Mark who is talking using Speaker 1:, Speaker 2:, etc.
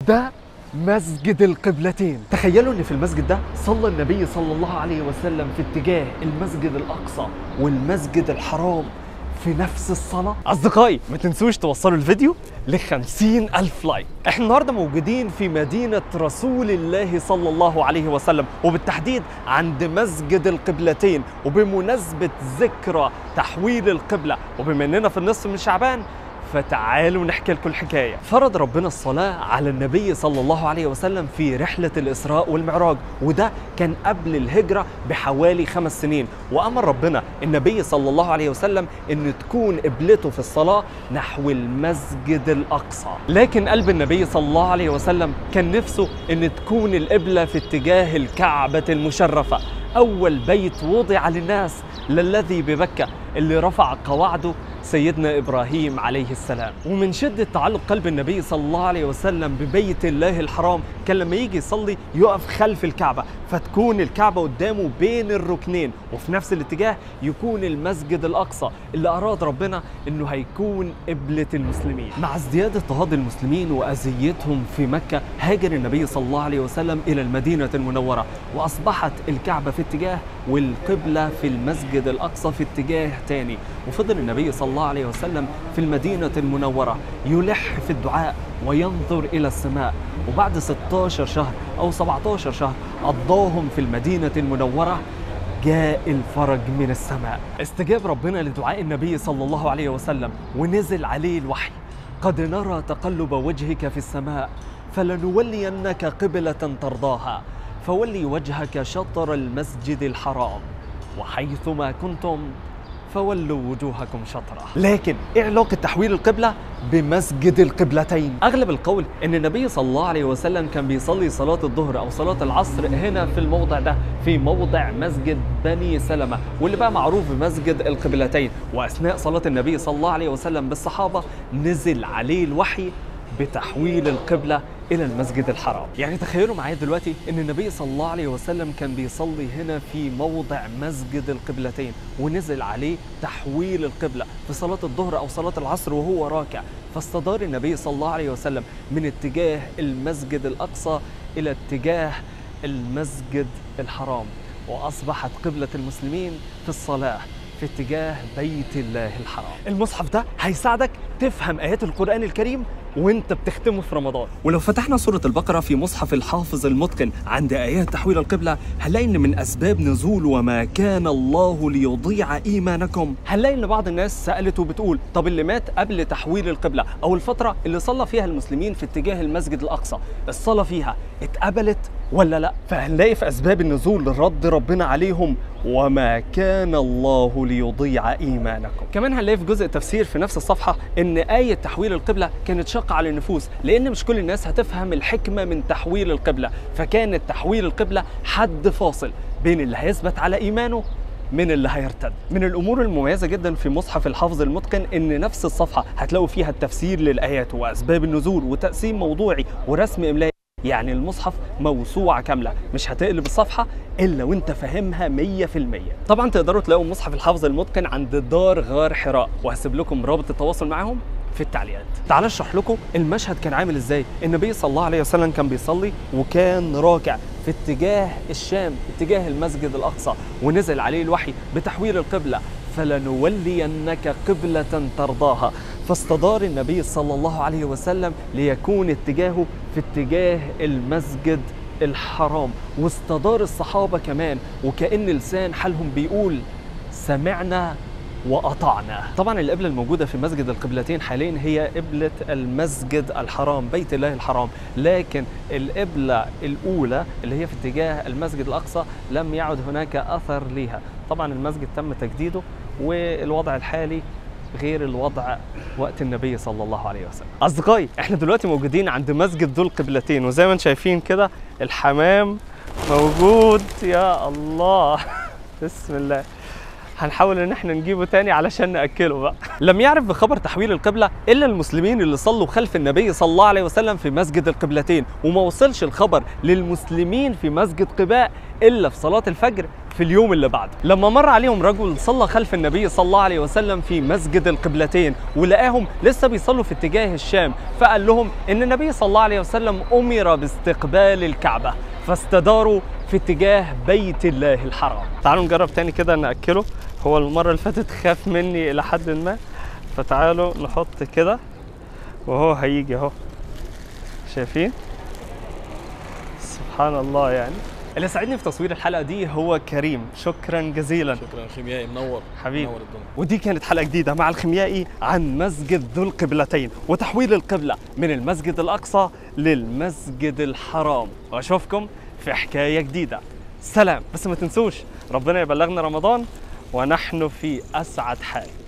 Speaker 1: ده مسجد القبلتين تخيلوا ان في المسجد ده صلى النبي صلى الله عليه وسلم في اتجاه المسجد الاقصى والمسجد الحرام في نفس الصلاة أصدقائي ما تنسوش توصلوا الفيديو ل ألف لايك احنا النهاردة موجودين في مدينة رسول الله صلى الله عليه وسلم وبالتحديد عند مسجد القبلتين وبمناسبة ذكرى تحويل القبلة وبما اننا في النصف من شعبان فتعالوا نحكي لكم الحكاية فرض ربنا الصلاة على النبي صلى الله عليه وسلم في رحلة الإسراء والمعراج وده كان قبل الهجرة بحوالي خمس سنين وأمر ربنا النبي صلى الله عليه وسلم أن تكون قبلته في الصلاة نحو المسجد الأقصى لكن قلب النبي صلى الله عليه وسلم كان نفسه أن تكون القبلة في اتجاه الكعبة المشرفة أول بيت وضع للناس للذي بمكة اللي رفع قواعده سيدنا ابراهيم عليه السلام ومن شده تعلق قلب النبي صلى الله عليه وسلم ببيت الله الحرام كان لما يجي يصلي يقف خلف الكعبه فتكون الكعبه قدامه بين الركنين وفي نفس الاتجاه يكون المسجد الاقصى اللي اراد ربنا انه هيكون قبله المسلمين مع ازدياد اضطهاد المسلمين واذيتهم في مكه هاجر النبي صلى الله عليه وسلم الى المدينه المنوره واصبحت الكعبه في اتجاه والقبله في المسجد الاقصى في اتجاه تاني وفضل النبي صلى الله عليه وسلم في المدينه المنوره يلح في الدعاء وينظر الى السماء وبعد 16 شهر او 17 شهر قضاهم في المدينه المنوره جاء الفرج من السماء استجاب ربنا لدعاء النبي صلى الله عليه وسلم ونزل عليه الوحي قد نرى تقلب وجهك في السماء فلنولينك قبلة ترضاها فولي وجهك شطر المسجد الحرام وحيثما كنتم فولوا وجوهكم شطرة لكن ايه علاقة تحويل القبلة بمسجد القبلتين اغلب القول ان النبي صلى الله عليه وسلم كان بيصلي صلاة الظهر او صلاة العصر هنا في الموضع ده في موضع مسجد بني سلمة واللي بقى معروف بمسجد القبلتين واثناء صلاة النبي صلى الله عليه وسلم بالصحابة نزل عليه الوحي بتحويل القبلة إلى المسجد الحرام يعني تخيلوا معايا دلوقتي أن النبي صلى الله عليه وسلم كان بيصلي هنا في موضع مسجد القبلتين ونزل عليه تحويل القبلة في صلاة الظهر أو صلاة العصر وهو راكع فاستدار النبي صلى الله عليه وسلم من اتجاه المسجد الأقصى إلى اتجاه المسجد الحرام وأصبحت قبلة المسلمين في الصلاة في اتجاه بيت الله الحرام المصحف ده هيساعدك تفهم آيات القرآن الكريم وانت بتختمه في رمضان ولو فتحنا سورة البقرة في مصحف الحافظ المتقن عند آيات تحويل القبلة هنلاقي ان من أسباب نزول وما كان الله ليضيع إيمانكم هنلاقي ان بعض الناس سألت وبتقول طب اللي مات قبل تحويل القبلة أو الفترة اللي صلى فيها المسلمين في اتجاه المسجد الأقصى الصلاة فيها اتقبلت ولا لا فهنلاقي في أسباب النزول رد ربنا عليهم وما كان الله ليضيع إيمانكم كمان هنلاقي في جزء تفسير في نفس الصفحة ان آية تحويل القبلة كانت شاقة على النفوس لأن مش كل الناس هتفهم الحكمة من تحويل القبلة فكانت تحويل القبلة حد فاصل بين اللي هيثبت على إيمانه من اللي هيرتد من الامور المميزه جدا في مصحف الحافظ المتقن ان نفس الصفحه هتلاقوا فيها التفسير للايات واسباب النزول وتقسيم موضوعي ورسم املائي يعني المصحف موسوعة كاملة مش هتقلب الصفحة إلا وانت فاهمها 100% طبعا تقدروا تلاقوا مصحف الحافظ المتقن عند دار غار حراء وهسيب لكم رابط التواصل معاهم في التعليقات تعال اشرح لكم المشهد كان عامل ازاي النبي صلى الله عليه وسلم كان بيصلي وكان راكع في اتجاه الشام اتجاه المسجد الاقصى ونزل عليه الوحي بتحويل القبله فلنولينك قبله ترضاها فاستدار النبي صلى الله عليه وسلم ليكون اتجاهه في اتجاه المسجد الحرام واستدار الصحابه كمان وكان لسان حالهم بيقول سمعنا وأطعنا طبعا القبلة الموجودة في مسجد القبلتين حاليا هي قبلة المسجد الحرام بيت الله الحرام لكن القبلة الأولى اللي هي في اتجاه المسجد الأقصى لم يعد هناك أثر لها طبعا المسجد تم تجديده والوضع الحالي غير الوضع وقت النبي صلى الله عليه وسلم أصدقائي احنا دلوقتي موجودين عند مسجد ذو القبلتين وزي ما انتم شايفين كده الحمام موجود يا الله بسم الله هنحاول ان احنا نجيبه تاني علشان ناكله بقى لم يعرف بخبر تحويل القبله الا المسلمين اللي صلوا خلف النبي صلى الله عليه وسلم في مسجد القبلتين وما وصلش الخبر للمسلمين في مسجد قباء الا في صلاه الفجر في اليوم اللي بعده لما مر عليهم رجل صلى خلف النبي صلى الله عليه وسلم في مسجد القبلتين ولقاهم لسه بيصلوا في اتجاه الشام فقال لهم ان النبي صلى الله عليه وسلم امر باستقبال الكعبه فاستداروا في اتجاه بيت الله الحرام تعالوا نجرب تاني كده ناكله هو المره اللي فاتت خاف مني الى حد ما فتعالوا نحط كده وهو هيجي اهو شايفين سبحان الله يعني اللي ساعدني في تصوير الحلقه دي هو كريم شكرا جزيلا
Speaker 2: شكرا خيميائي منور
Speaker 1: حبيبي.
Speaker 2: منور الدنيا
Speaker 1: ودي كانت حلقه جديده مع الخيميائي عن مسجد ذو القبلتين وتحويل القبله من المسجد الاقصى للمسجد الحرام واشوفكم في حكايه جديده سلام بس ما تنسوش ربنا يبلغنا رمضان ونحن في اسعد حال